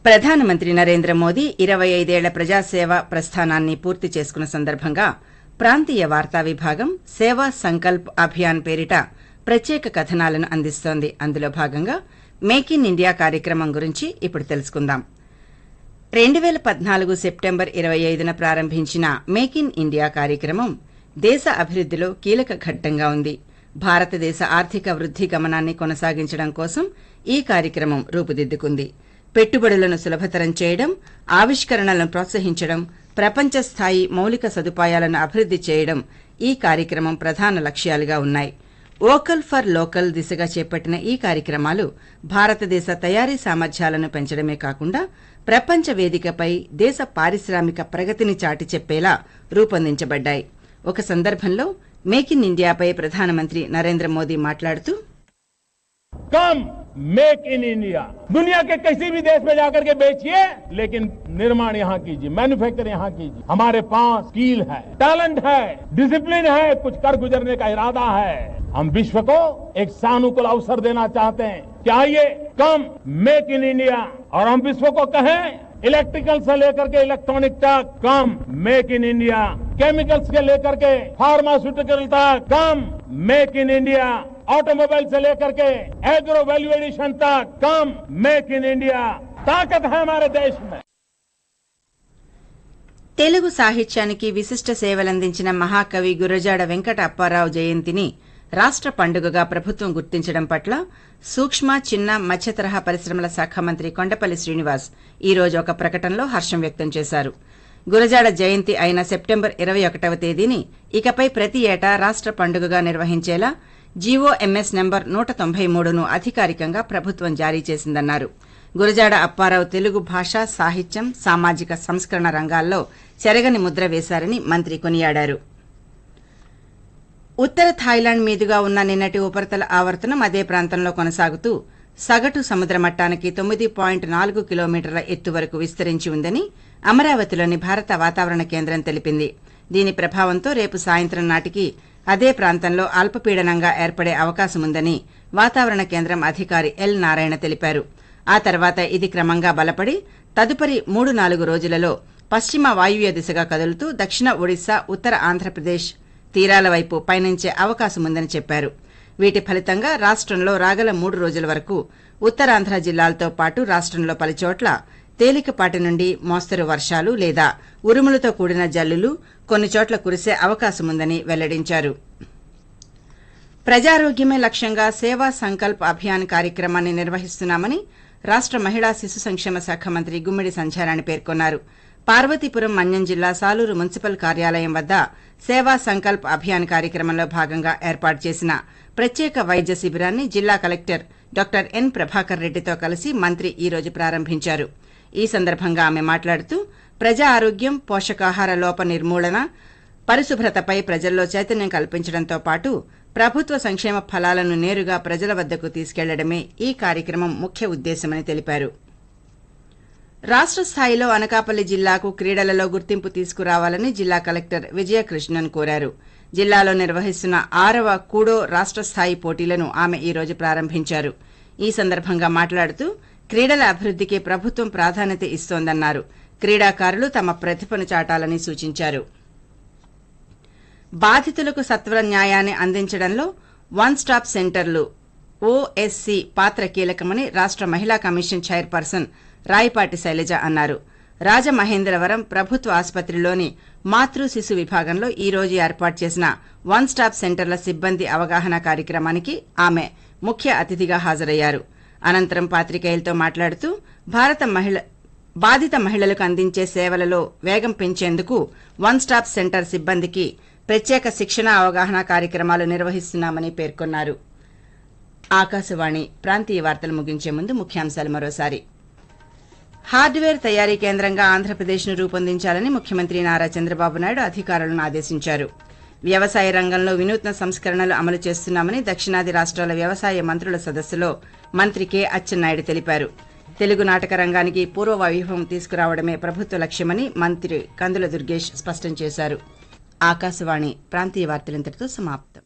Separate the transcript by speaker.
Speaker 1: ప్రధానమంత్రి నరేంద్ర మోదీ ఇరవై ఐదేళ్ల ప్రజాసేవ ప్రస్థానాన్ని పూర్తి చేసుకున్న సందర్భంగా ప్రాంతీయ వార్తా విభాగం సేవా సంకల్ప్ అభియాన్ పేరిట ప్రత్యేక కథనాలను అందిస్తోంది అందులో భాగంగా మేక్ ఇన్ ఇండియా కార్యక్రమం గురించి ఇప్పుడు తెలుసుకుందాం రెండు పేల పద్నాలుగు సెప్టెంబర్ ఇరవై ఐదున ప్రారంభించిన మేక్ ఇన్ ఇండియా కార్యక్రమం దేశ అభివృద్దిలో కీలక ఘట్టంగా ఉంది భారతదేశ ఆర్థిక వృద్ధి గమనాన్ని కొనసాగించడం కోసం ఈ కార్యక్రమం రూపుదిద్దుకుంది పెట్టుబడులను సులభతరం చేయడం ఆవిష్కరణలను ప్రోత్సహించడం ప్రపంచ స్థాయి మౌలిక సదుపాయాలను అభివృద్ది చేయడం ఈ కార్యక్రమం ప్రధాన లక్ష్యాలుగా ఉన్నాయి వోకల్ ఫర్ లోకల్ దిశగా చేపట్టిన ఈ కార్యక్రమాలు భారతదేశ తయారీ సామర్థ్యాలను పెంచడమే కాకుండా ప్రపంచ వేదికపై దేశ పారిశ్రామిక ప్రగతిని చాటి చెప్పేలా రూపొందించబడ్డాయి ఒక సందర్భంలో మేక్ ఇన్ ఇండియాపై ప్రధానమంత్రి నరేంద్ర మోదీ మాట్లాడుతూ
Speaker 2: कम मेक इन इंडिया दुनिया के किसी भी देश में जाकर के बेचिए लेकिन निर्माण यहाँ कीजिए मैन्युफैक्चर यहाँ कीजिए हमारे पास स्किल है टैलेंट है डिसिप्लिन है कुछ कर गुजरने का इरादा है हम विश्व को एक सानुकूल अवसर देना चाहते हैं कि आइए कम मेक इन इंडिया और हम विश्व को कहें इलेक्ट्रिकल से लेकर के इलेक्ट्रॉनिक तक come make in India chemicals के लेकर के फार्मास्यूटिकल तक come make in India automobile से लेकर के एग्रो वैल्यू एडिशन तक कम मेक इन इंडिया ताकत है हमारे देश में
Speaker 1: తెలుగు సాహిత్యానికి విశిష్ట సేవలందించిన మహాకవి గురజాడ వెంకట అప్పారావు జయంతిని రాష్ట పండుగగా ప్రభుత్వం గుర్తించడం పట్ల సూక్ష్మ చిన్న మధ్య తరహా పరిశ్రమల శాఖ మంత్రి కొండపల్లి శ్రీనివాస్ ఈ రోజు ఒక ప్రకటనలో హర్షం వ్యక్తం చేశారు గురజాడ జయంతి అయిన సెప్టెంబర్ ఇరవై ఒకటవ తేదీని ఇకపై ప్రతి ఏటా రాష్ట పండుగగా నిర్వహించేలా జీవోఎంఎస్ నెంబర్ నూట తొంభై మూడును అధికారికంగా ప్రభుత్వం జారీ చేసిందన్నారు గురజాడ అప్పారావు తెలుగు భాష సాహిత్యం సామాజిక సంస్కరణ రంగాల్లో చెరగని ముద్ర వేశారని మంత్రి కొనియాడారు ఉత్తర థాయిలాండ్ మీదుగా ఉన్న నిన్నటి ఉపరితల ఆవర్తనం అదే ప్రాంతంలో కొనసాగుతూ సగటు సముద్ర మట్టానికి తొమ్మిది పాయింట్ నాలుగు కిలోమీటర్ల ఎత్తు వరకు విస్తరించి ఉందని అమరావతిలోని భారత వాతావరణ కేంద్రం తెలిపింది దీని ప్రభావంతో రేపు సాయంత్రం నాటికి అదే ప్రాంతంలో అల్పపీడనంగా ఏర్పడే అవకాశముందని వాతావరణ కేంద్రం అధికారి ఎల్ నారాయణ తెలిపారు ఆ తర్వాత ఇది క్రమంగా బలపడి తదుపరి మూడు నాలుగు రోజులలో పశ్చిమ వాయువ్య దిశగా కదులుతూ దక్షిణ ఒడిశా ఉత్తర ఆంధ్రప్రదేశ్ తీరాల వైపు పయనించే అవకాశముందని చెప్పారు వీటి ఫలితంగా రాష్టంలో రాగల మూడు రోజుల వరకు ఉత్తరాంధ్ర జిల్లాలతో పాటు రాష్టంలో పలుచోట్ల తేలికపాటి నుండి మోస్తరు వర్షాలు లేదా ఉరుములతో కూడిన జల్లులు కొన్ని చోట్ల కురిసే అవకాశముందని వెల్లడించారు ప్రజారోగ్యమే లక్ష్యంగా సేవా సంకల్ప్ అభియాన్ కార్యక్రమాన్ని నిర్వహిస్తున్నామని రాష్ట మహిళా శిశు సంక్షేమ శాఖ మంత్రి గుమ్మిడి సంధ్యారాణి పేర్కొన్నారు పార్వతీపురం మన్యం జిల్లా సాలూరు మున్సిపల్ కార్యాలయం వద్ద సేవా సంకల్ప్ అభియాన్ కార్యక్రమంలో భాగంగా ఏర్పాటు చేసిన ప్రత్యేక వైద్య శిబిరాన్ని జిల్లా కలెక్టర్ డాక్టర్ ఎన్ ప్రభాకర్ రెడ్డితో కలిసి మంత్రి ఈ రోజు ప్రారంభించారు ఈ సందర్భంగా ఆమె మాట్లాడుతూ ప్రజా ఆరోగ్యం పోషకాహార లోప నిర్మూలన పరిశుభ్రతపై ప్రజల్లో చైతన్యం కల్పించడంతో పాటు ప్రభుత్వ సంక్షేమ ఫలాలను నేరుగా ప్రజల వద్దకు తీసుకెళ్లడమే ఈ కార్యక్రమం ముఖ్య ఉద్దేశమని తెలిపారు రాష్ట స్థాయిలో అనకాపల్లి జిల్లాకు క్రీడలలో గుర్తింపు తీసుకురావాలని జిల్లా కలెక్టర్ విజయకృష్ణన్ కోరారు జిల్లాలో నిర్వహిస్తున్న ఆరవ కూడో రాష్ట స్థాయి పోటీలను ఆమె ఈ రోజు ప్రారంభించారు ఈ సందర్భంగా మాట్లాడుతూ క్రీడల అభివృద్దికి ప్రభుత్వం ప్రాధాన్యత ఇస్తోందన్నారు క్రీడాకారులు తమ ప్రతిభను చాటాలని సూచించారు బాధితులకు సత్వర న్యాయాన్ని అందించడంలో వన్ స్టాప్ సెంటర్లు ఓఎస్సీ పాత్ర కీలకమని రాష్ట మహిళా కమిషన్ చైర్పర్సన్ రాయపాటి శైలజ అన్నారు రాజమహేంద్రవరం ప్రభుత్వ ఆసుపత్రిలోని మాతృ శిశు విభాగంలో ఈ రోజు ఏర్పాటు చేసిన వన్ స్టాప్ సెంటర్ల సిబ్బంది అవగాహన కార్యక్రమానికి ఆమె ముఖ్య అతిథిగా హాజరయ్యారు అనంతరం పాత్రికేయులతో మాట్లాడుతూ భారత మహిళ బాధిత మహిళలకు అందించే సేవలలో వేగం పెంచేందుకు వన్ స్టాప్ సెంటర్ సిబ్బందికి ప్రత్యేక శిక్షణ అవగాహన కార్యక్రమాలు నిర్వహిస్తున్నామని పేర్కొన్నారు ఆకాశవాణి ప్రాంతీయ వార్తలు ముగించే ముందు ముఖ్యాంశాలు మరోసారి హార్డ్వేర్ తయారీ కేంద్రంగా ఆంధ్రప్రదేశ్ను రూపొందించాలని ముఖ్యమంత్రి నారా చంద్రబాబు నాయుడు అధికారులను ఆదేశించారు వ్యవసాయ రంగంలో వినూత్న సంస్కరణలు అమలు చేస్తున్నామని దక్షిణాది రాష్ట్రాల వ్యవసాయ మంత్రుల సదస్సులో మంత్రి కె అచ్చెన్నాయుడు తెలిపారు తెలుగు నాటక రంగానికి పూర్వ వైభవం తీసుకురావడమే ప్రభుత్వ లక్ష్యమని మంత్రి కందుల దుర్గేష్ స్పష్టం చేశారు ఆకాశవాణి ప్రాంతీయ వార్తలింతటితో సమాప్తం